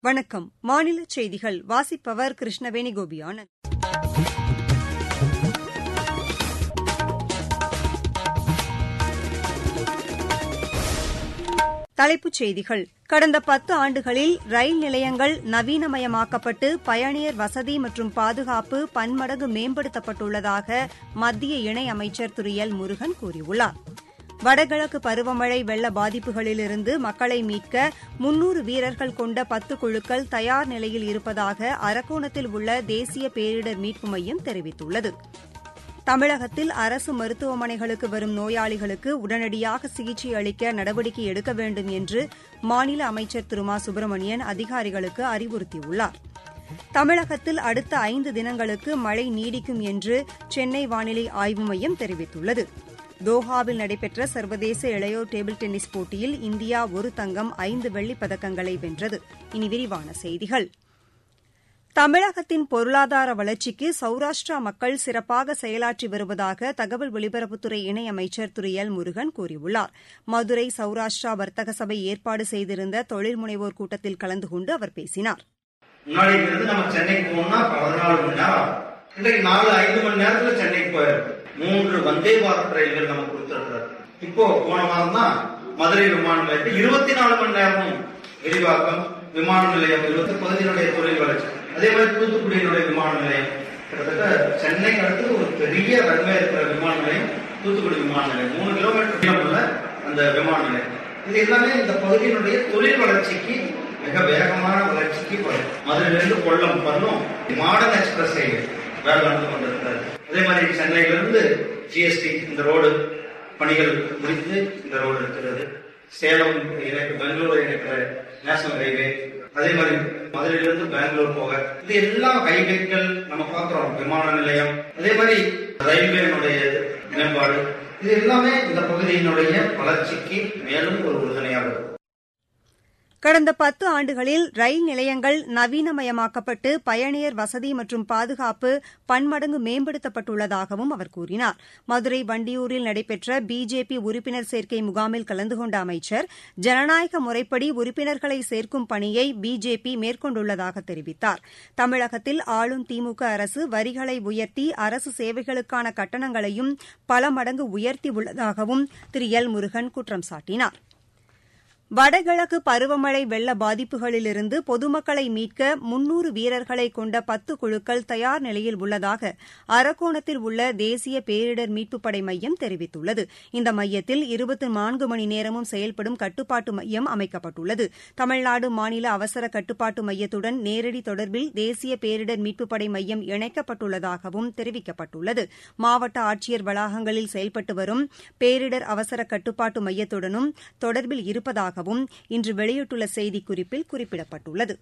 வணக்கம் மாநில செய்திகள் வாசிப்பவர் கிருஷ்ணவேணி கோபியானந்த் தலைப்புச் செய்திகள் கடந்த பத்து ஆண்டுகளில் ரயில் நிலையங்கள் நவீனமயமாக்கப்பட்டு பயணியர் வசதி மற்றும் பாதுகாப்பு பன்மடங்கு மேம்படுத்தப்பட்டுள்ளதாக மத்திய இணையமைச்சர் திரு எல் முருகன் கூறியுள்ளார் வடகிழக்கு பருவமழை வெள்ள பாதிப்புகளிலிருந்து மக்களை மீட்க முன்னூறு வீரர்கள் கொண்ட பத்து குழுக்கள் தயார் நிலையில் இருப்பதாக அரக்கோணத்தில் உள்ள தேசிய பேரிடர் மீட்பு மையம் தெரிவித்துள்ளது தமிழகத்தில் அரசு மருத்துவமனைகளுக்கு வரும் நோயாளிகளுக்கு உடனடியாக சிகிச்சை அளிக்க நடவடிக்கை எடுக்க வேண்டும் என்று மாநில அமைச்சர் திரு மா சுப்பிரமணியன் அதிகாரிகளுக்கு அறிவுறுத்தியுள்ளார் தமிழகத்தில் அடுத்த ஐந்து தினங்களுக்கு மழை நீடிக்கும் என்று சென்னை வானிலை ஆய்வு மையம் தெரிவித்துள்ளது தோஹாவில் நடைபெற்ற சர்வதேச இளையோர் டேபிள் டென்னிஸ் போட்டியில் இந்தியா ஒரு தங்கம் ஐந்து வெள்ளிப் பதக்கங்களை வென்றது இனி விரிவான செய்திகள் தமிழகத்தின் பொருளாதார வளர்ச்சிக்கு சௌராஷ்டிரா மக்கள் சிறப்பாக செயலாற்றி வருவதாக தகவல் ஒலிபரப்புத்துறை இணையமைச்சர் திரு எல் முருகன் கூறியுள்ளார் மதுரை சௌராஷ்டிரா வர்த்தக சபை ஏற்பாடு செய்திருந்த தொழில் முனைவோர் கூட்டத்தில் கலந்து கொண்டு அவர் பேசினார் முன்னாடி இருந்து நம்ம சென்னைக்கு போகணும்னா பதினாலு மணி நேரம் இன்றைக்கு நாலு ஐந்து மணி நேரத்துல சென்னைக்கு போயிருக்கு மூன்று வந்தே பாரத் ரயில்கள் நம்ம கொடுத்திருக்கிறார் இப்போ போன மாதம் தான் மதுரை விமான நிலையத்தில் இருபத்தி நாலு மணி நேரமும் விரிவாக்கம் விமான நிலையம் இருபத்தி பகுதியினுடைய தொழில் வளர்ச்சி அதே மாதிரி தூத்துக்குடியினுடைய விமான நிலையம் கிட்டத்தட்ட சென்னை அடுத்து ஒரு பெரிய ரன்வே இருக்கிற விமான நிலையம் தூத்துக்குடி விமான நிலையம் மூணு கிலோமீட்டர் நீளம் உள்ள அந்த விமான நிலையம் இது எல்லாமே இந்த பகுதியினுடைய தொழில் வளர்ச்சிக்கு மிக வேகமான வளர்ச்சிக்கு மதுரையிலிருந்து கொல்லம் வரணும் மாடர்ன் எக்ஸ்பிரஸ் ரயில் வேலை நடந்து கொண்டிருக்கிறது அதே மாதிரி சென்னையிலிருந்து ஜிஎஸ்டி இந்த ரோடு பணிகள் முடித்து இந்த ரோடு இருக்கிறது சேலம் இணைப்பு பெங்களூரை இணைக்கிற நேஷனல் ஹைவே அதே மாதிரி மதுரையிலிருந்து பெங்களூர் போக இது எல்லாம் ஹைவேக்கள் நம்ம பார்க்கிறோம் விமான நிலையம் அதே மாதிரி ரயில்வேனுடைய மேம்பாடு இது எல்லாமே இந்த பகுதியினுடைய வளர்ச்சிக்கு மேலும் ஒரு உறுதுணையாக இருக்கும் கடந்த பத்து ஆண்டுகளில் ரயில் நிலையங்கள் நவீனமயமாக்கப்பட்டு பயணியர் வசதி மற்றும் பாதுகாப்பு பன்மடங்கு மேம்படுத்தப்பட்டுள்ளதாகவும் அவர் கூறினார் மதுரை வண்டியூரில் நடைபெற்ற பிஜேபி உறுப்பினர் சேர்க்கை முகாமில் கலந்து கொண்ட அமைச்சர் ஜனநாயக முறைப்படி உறுப்பினர்களை சேர்க்கும் பணியை பிஜேபி மேற்கொண்டுள்ளதாக தெரிவித்தார் தமிழகத்தில் ஆளும் திமுக அரசு வரிகளை உயர்த்தி அரசு சேவைகளுக்கான கட்டணங்களையும் பல மடங்கு உயர்த்தியுள்ளதாகவும் திரு எல் முருகன் குற்றம் சாட்டினாா் வடகிழக்கு பருவமழை வெள்ள பாதிப்புகளிலிருந்து பொதுமக்களை மீட்க முன்னூறு வீரர்களை கொண்ட பத்து குழுக்கள் தயார் நிலையில் உள்ளதாக அரக்கோணத்தில் உள்ள தேசிய பேரிடர் மீட்புப் படை மையம் தெரிவித்துள்ளது இந்த மையத்தில் இருபத்தி நான்கு மணி நேரமும் செயல்படும் கட்டுப்பாட்டு மையம் அமைக்கப்பட்டுள்ளது தமிழ்நாடு மாநில அவசர கட்டுப்பாட்டு மையத்துடன் நேரடி தொடர்பில் தேசிய பேரிடர் மீட்புப் படை மையம் இணைக்கப்பட்டுள்ளதாகவும் தெரிவிக்கப்பட்டுள்ளது மாவட்ட ஆட்சியர் வளாகங்களில் செயல்பட்டு வரும் பேரிடர் அவசர கட்டுப்பாட்டு மையத்துடனும் தொடர்பில் இருப்பதாக உள்ளதாகவும் இன்று வெளியிட்டுள்ள செய்திக்குறிப்பில் குறிப்பிடப்பட்டுள்ளது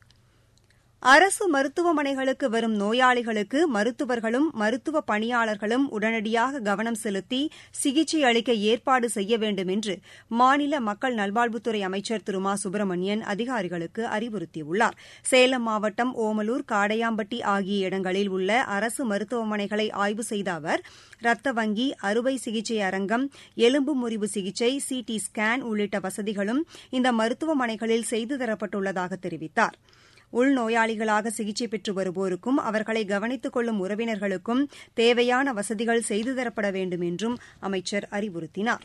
அரசு மருத்துவமனைகளுக்கு வரும் நோயாளிகளுக்கு மருத்துவர்களும் மருத்துவ பணியாளர்களும் உடனடியாக கவனம் செலுத்தி சிகிச்சை அளிக்க ஏற்பாடு செய்ய வேண்டும் என்று மாநில மக்கள் நல்வாழ்வுத்துறை அமைச்சர் திரு மா சுப்பிரமணியன் அதிகாரிகளுக்கு அறிவுறுத்தியுள்ளார் சேலம் மாவட்டம் ஓமலூர் காடையாம்பட்டி ஆகிய இடங்களில் உள்ள அரசு மருத்துவமனைகளை ஆய்வு செய்த அவர் ரத்த வங்கி அறுவை சிகிச்சை அரங்கம் எலும்பு முறிவு சிகிச்சை சிடி ஸ்கேன் உள்ளிட்ட வசதிகளும் இந்த மருத்துவமனைகளில் செய்து தரப்பட்டுள்ளதாக தெரிவித்தாா் உள்நோயாளிகளாக சிகிச்சை பெற்று வருவோருக்கும் அவர்களை கவனித்துக் கொள்ளும் உறவினர்களுக்கும் தேவையான வசதிகள் செய்து தரப்பட வேண்டும் என்றும் அமைச்சர் அறிவுறுத்தினார்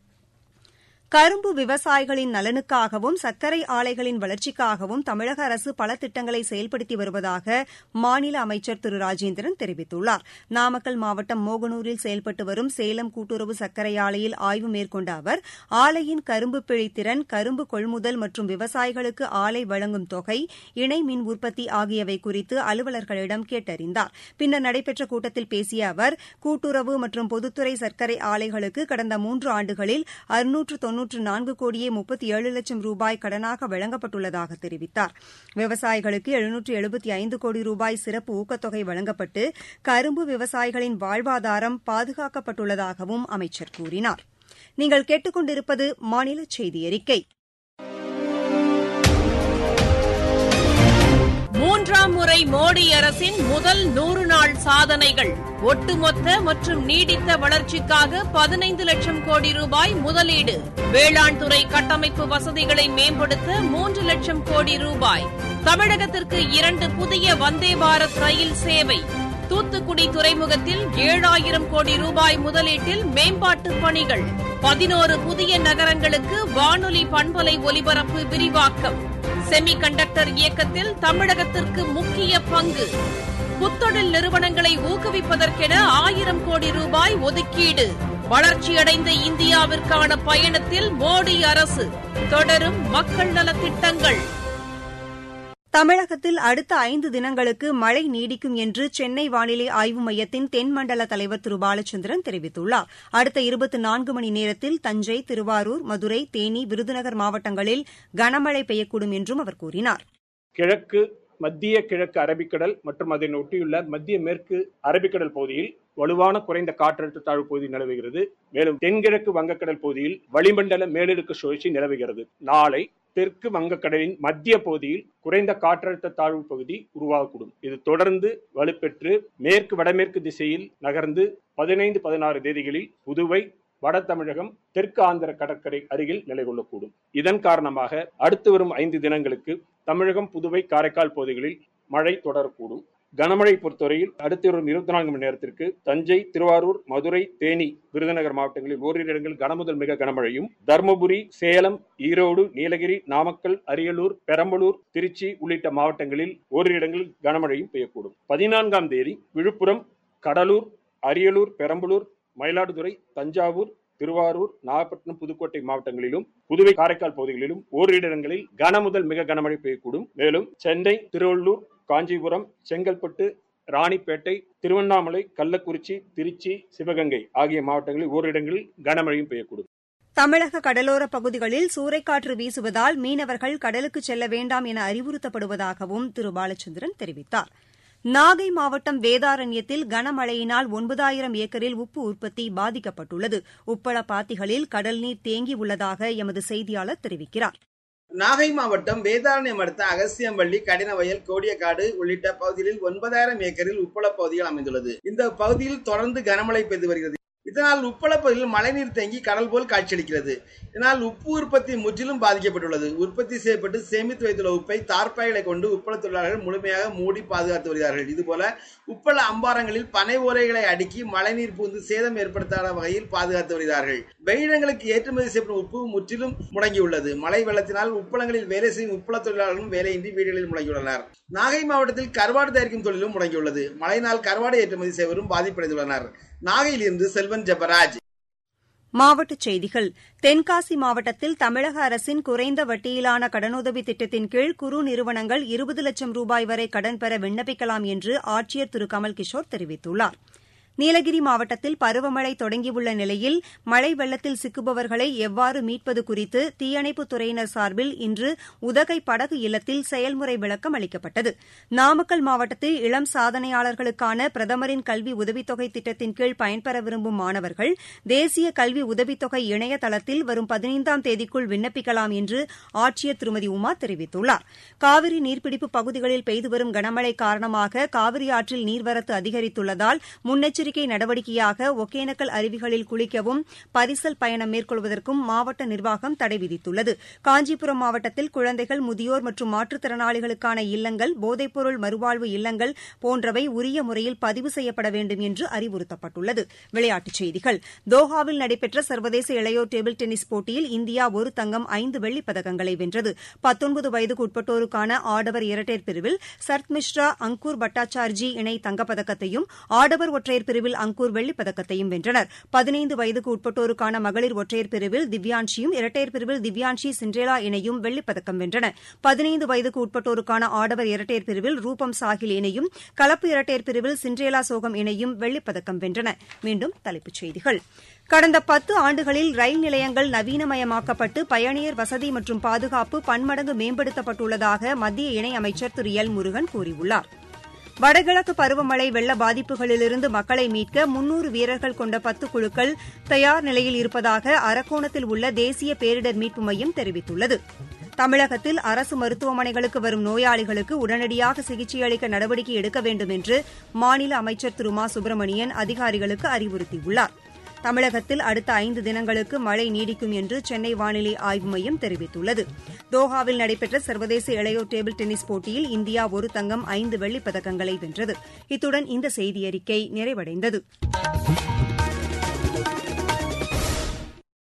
கரும்பு விவசாயிகளின் நலனுக்காகவும் சர்க்கரை ஆலைகளின் வளர்ச்சிக்காகவும் தமிழக அரசு பல திட்டங்களை செயல்படுத்தி வருவதாக மாநில அமைச்சர் திரு ராஜேந்திரன் தெரிவித்துள்ளார் நாமக்கல் மாவட்டம் மோகனூரில் செயல்பட்டு வரும் சேலம் கூட்டுறவு சர்க்கரை ஆலையில் ஆய்வு மேற்கொண்ட அவர் ஆலையின் கரும்பு பிழைத்திறன் கரும்பு கொள்முதல் மற்றும் விவசாயிகளுக்கு ஆலை வழங்கும் தொகை இணை மின் உற்பத்தி ஆகியவை குறித்து அலுவலர்களிடம் கேட்டறிந்தார் பின்னர் நடைபெற்ற கூட்டத்தில் பேசிய அவர் கூட்டுறவு மற்றும் பொதுத்துறை சர்க்கரை ஆலைகளுக்கு கடந்த மூன்று ஆண்டுகளில் அறுநூற்று தொன்னூற்று நான்கு கோடியே முப்பத்தி ஏழு லட்சம் ரூபாய் கடனாக வழங்கப்பட்டுள்ளதாக தெரிவித்தார் விவசாயிகளுக்கு எழுநூற்று எழுபத்தி ஐந்து கோடி ரூபாய் சிறப்பு ஊக்கத்தொகை வழங்கப்பட்டு கரும்பு விவசாயிகளின் வாழ்வாதாரம் பாதுகாக்கப்பட்டுள்ளதாகவும் அமைச்சர் கூறினார் நீங்கள் கேட்டுக்கொண்டிருப்பது மாநில செய்தி அறிக்கை மூன்றாம் முறை மோடி அரசின் முதல் நூறு நாள் சாதனைகள் ஒட்டுமொத்த மற்றும் நீடித்த வளர்ச்சிக்காக பதினைந்து லட்சம் கோடி ரூபாய் முதலீடு வேளாண் துறை கட்டமைப்பு வசதிகளை மேம்படுத்த மூன்று லட்சம் கோடி ரூபாய் தமிழகத்திற்கு இரண்டு புதிய வந்தே பாரத் ரயில் சேவை தூத்துக்குடி துறைமுகத்தில் ஏழாயிரம் கோடி ரூபாய் முதலீட்டில் மேம்பாட்டு பணிகள் பதினோரு புதிய நகரங்களுக்கு வானொலி பண்பலை ஒலிபரப்பு விரிவாக்கம் செமி கண்டக்டர் இயக்கத்தில் தமிழகத்திற்கு முக்கிய பங்கு புத்தொழில் நிறுவனங்களை ஊக்குவிப்பதற்கென ஆயிரம் கோடி ரூபாய் ஒதுக்கீடு வளர்ச்சியடைந்த இந்தியாவிற்கான பயணத்தில் மோடி அரசு தொடரும் மக்கள் நலத்திட்டங்கள் தமிழகத்தில் அடுத்த ஐந்து தினங்களுக்கு மழை நீடிக்கும் என்று சென்னை வானிலை ஆய்வு மையத்தின் தென்மண்டல தலைவர் திரு பாலச்சந்திரன் தெரிவித்துள்ளார் அடுத்த இருபத்தி நான்கு மணி நேரத்தில் தஞ்சை திருவாரூர் மதுரை தேனி விருதுநகர் மாவட்டங்களில் கனமழை பெய்யக்கூடும் என்றும் அவர் கூறினார் கிழக்கு மத்திய கிழக்கு அரபிக்கடல் மற்றும் அதனை ஒட்டியுள்ள மத்திய மேற்கு அரபிக்கடல் பகுதியில் வலுவான குறைந்த காற்றழுத்த தாழ்வு பகுதி நிலவுகிறது மேலும் தென்கிழக்கு வங்கக்கடல் பகுதியில் வளிமண்டல மேலடுக்கு சுழற்சி நிலவுகிறது நாளை தெற்கு வங்கக்கடலின் மத்திய பகுதியில் குறைந்த காற்றழுத்த தாழ்வு பகுதி உருவாகக்கூடும் இது தொடர்ந்து வலுப்பெற்று மேற்கு வடமேற்கு திசையில் நகர்ந்து பதினைந்து பதினாறு தேதிகளில் புதுவை வட தமிழகம் தெற்கு ஆந்திர கடற்கரை அருகில் நிலை கொள்ளக்கூடும் இதன் காரணமாக அடுத்து வரும் ஐந்து தினங்களுக்கு தமிழகம் புதுவை காரைக்கால் பகுதிகளில் மழை தொடரக்கூடும் கனமழை பொறுத்தவரையில் அடுத்து வரும் இருபத்தி நான்கு மணி நேரத்திற்கு தஞ்சை திருவாரூர் மதுரை தேனி விருதுநகர் மாவட்டங்களில் ஓரிரு இடங்களில் கனமுதல் மிக கனமழையும் தருமபுரி சேலம் ஈரோடு நீலகிரி நாமக்கல் அரியலூர் பெரம்பலூர் திருச்சி உள்ளிட்ட மாவட்டங்களில் ஓரிரு இடங்களில் கனமழையும் பெய்யக்கூடும் பதினான்காம் தேதி விழுப்புரம் கடலூர் அரியலூர் பெரம்பலூர் மயிலாடுதுறை தஞ்சாவூர் திருவாரூர் நாகப்பட்டினம் புதுக்கோட்டை மாவட்டங்களிலும் புதுவை காரைக்கால் பகுதிகளிலும் ஓரிரு இடங்களில் கனமுதல் மிக கனமழை பெய்யக்கூடும் மேலும் சென்னை திருவள்ளூர் காஞ்சிபுரம் செங்கல்பட்டு ராணிப்பேட்டை திருவண்ணாமலை கள்ளக்குறிச்சி திருச்சி சிவகங்கை ஆகிய மாவட்டங்களில் ஓரிடங்களில் கனமழையும் பெய்யக்கூடும் தமிழக கடலோரப் பகுதிகளில் சூறைக்காற்று வீசுவதால் மீனவர்கள் கடலுக்கு செல்ல வேண்டாம் என அறிவுறுத்தப்படுவதாகவும் திரு பாலச்சந்திரன் தெரிவித்தார் நாகை மாவட்டம் வேதாரண்யத்தில் கனமழையினால் ஒன்பதாயிரம் ஏக்கரில் உப்பு உற்பத்தி பாதிக்கப்பட்டுள்ளது உப்பள பாத்திகளில் கடல்நீர் தேங்கியுள்ளதாக எமது செய்தியாளர் தெரிவிக்கிறார் நாகை மாவட்டம் வேதாரண்யம் அடுத்த அகசியம்பள்ளி கடினவயல் கோடியக்காடு உள்ளிட்ட பகுதிகளில் ஒன்பதாயிரம் ஏக்கரில் உப்பள பகுதிகள் அமைந்துள்ளது இந்த பகுதியில் தொடர்ந்து கனமழை பெய்து வருகிறது இதனால் உப்பள பகுதியில் மழைநீர் தேங்கி கடல் போல் காட்சியளிக்கிறது இதனால் உப்பு உற்பத்தி முற்றிலும் பாதிக்கப்பட்டுள்ளது உற்பத்தி செய்யப்பட்டு சேமித்து வைத்துள்ள உப்பை தார்ப்பாய்களை கொண்டு உப்பள தொழிலாளர்கள் முழுமையாக மூடி பாதுகாத்து வருகிறார்கள் இதுபோல உப்பள அம்பாரங்களில் பனை ஓலைகளை அடுக்கி மழைநீர் பூந்து சேதம் ஏற்படுத்தாத வகையில் பாதுகாத்து வருகிறார்கள் வெளியிடங்களுக்கு ஏற்றுமதி செய்யப்படும் உப்பு முற்றிலும் முடங்கியுள்ளது மழை வெள்ளத்தினால் உப்பளங்களில் வேலை செய்யும் உப்பள தொழிலாளர்களும் வேலையின்றி வீடுகளில் முடங்கியுள்ளனர் நாகை மாவட்டத்தில் கருவாடு தயாரிக்கும் தொழிலும் முடங்கியுள்ளது மழையினால் கருவாடு ஏற்றுமதி செய்வரும் பாதிப்படைந்துள்ளனர் நாகையிலிருந்து செல்வன் ஜெபராஜ் மாவட்டச் செய்திகள் தென்காசி மாவட்டத்தில் தமிழக அரசின் குறைந்த வட்டியிலான கடனுதவி திட்டத்தின் கீழ் குறு நிறுவனங்கள் இருபது லட்சம் ரூபாய் வரை கடன் பெற விண்ணப்பிக்கலாம் என்று ஆட்சியர் திரு கமல்கிஷோர் தெரிவித்துள்ளார் நீலகிரி மாவட்டத்தில் பருவமழை தொடங்கியுள்ள நிலையில் மழை வெள்ளத்தில் சிக்குபவர்களை எவ்வாறு மீட்பது குறித்து தீயணைப்புத் துறையினர் சார்பில் இன்று உதகை படகு இல்லத்தில் செயல்முறை விளக்கம் அளிக்கப்பட்டது நாமக்கல் மாவட்டத்தில் இளம் சாதனையாளர்களுக்கான பிரதமரின் கல்வி உதவித்தொகை திட்டத்தின் கீழ் பயன்பெற விரும்பும் மாணவர்கள் தேசிய கல்வி உதவித்தொகை இணையதளத்தில் வரும் பதினைந்தாம் தேதிக்குள் விண்ணப்பிக்கலாம் என்று ஆட்சியர் திருமதி உமா தெரிவித்துள்ளார் காவிரி நீர்பிடிப்பு பகுதிகளில் பெய்து வரும் கனமழை காரணமாக காவிரி ஆற்றில் நீர்வரத்து அதிகரித்துள்ளதால் முன்னெச்சரிக்கை முன்னெச்சரிக்கை நடவடிக்கையாக ஒகேனக்கல் அருவிகளில் குளிக்கவும் பரிசல் பயணம் மேற்கொள்வதற்கும் மாவட்ட நிர்வாகம் தடை விதித்துள்ளது காஞ்சிபுரம் மாவட்டத்தில் குழந்தைகள் முதியோர் மற்றும் மாற்றுத்திறனாளிகளுக்கான இல்லங்கள் போதைப்பொருள் மறுவாழ்வு இல்லங்கள் போன்றவை உரிய முறையில் பதிவு செய்யப்பட வேண்டும் என்று அறிவுறுத்தப்பட்டுள்ளது விளையாட்டுச் செய்திகள் தோஹாவில் நடைபெற்ற சர்வதேச இளையோர் டேபிள் டென்னிஸ் போட்டியில் இந்தியா ஒரு தங்கம் ஐந்து வெள்ளிப் பதக்கங்களை வென்றது பத்தொன்பது வயதுக்கு உட்பட்டோருக்கான ஆடவர் இரட்டையர் பிரிவில் சர்த் மிஸ்ரா அங்கூர் பட்டாச்சார்ஜி இணை தங்கப்பதக்கத்தையும் ஆடவர் ஒற்றையர் பிரிவில் அங்கூர் வெள்ளிப் பதக்கத்தையும் வென்றனர் பதினைந்து வயதுக்கு உட்பட்டோருக்கான மகளிர் ஒற்றையர் பிரிவில் திவ்யான்ஷியும் இரட்டையர் பிரிவில் திவ்யான்ஷி சிண்ட்ரேலா இணையும் வெள்ளிப் பதக்கம் வென்றன பதினைந்து வயதுக்கு உட்பட்டோருக்கான ஆடவர் இரட்டையர் பிரிவில் ரூபம் சாஹில் இணையும் கலப்பு இரட்டையர் பிரிவில் சிண்ட்ரேலா சோகம் இணையும் வெள்ளிப் பதக்கம் வென்றன மீண்டும் தலைப்புச் செய்திகள் கடந்த பத்து ஆண்டுகளில் ரயில் நிலையங்கள் நவீனமயமாக்கப்பட்டு பயணியர் வசதி மற்றும் பாதுகாப்பு பன்மடங்கு மேம்படுத்தப்பட்டுள்ளதாக மத்திய இணையமைச்சர் திரு எல் முருகன் கூறியுள்ளாா் வடகிழக்கு பருவமழை வெள்ள பாதிப்புகளிலிருந்து மக்களை மீட்க முன்னூறு வீரர்கள் கொண்ட பத்து குழுக்கள் தயார் நிலையில் இருப்பதாக அரக்கோணத்தில் உள்ள தேசிய பேரிடர் மீட்பு மையம் தெரிவித்துள்ளது தமிழகத்தில் அரசு மருத்துவமனைகளுக்கு வரும் நோயாளிகளுக்கு உடனடியாக சிகிச்சை அளிக்க நடவடிக்கை எடுக்க வேண்டும் என்று மாநில அமைச்சர் திரு மா சுப்பிரமணியன் அதிகாரிகளுக்கு அறிவுறுத்தியுள்ளார் தமிழகத்தில் அடுத்த ஐந்து தினங்களுக்கு மழை நீடிக்கும் என்று சென்னை வானிலை ஆய்வு மையம் தெரிவித்துள்ளது தோஹாவில் நடைபெற்ற சர்வதேச இளையோர் டேபிள் டென்னிஸ் போட்டியில் இந்தியா ஒரு தங்கம் ஐந்து வெள்ளிப் பதக்கங்களை வென்றது இத்துடன் இந்த செய்தியறிக்கை நிறைவடைந்தது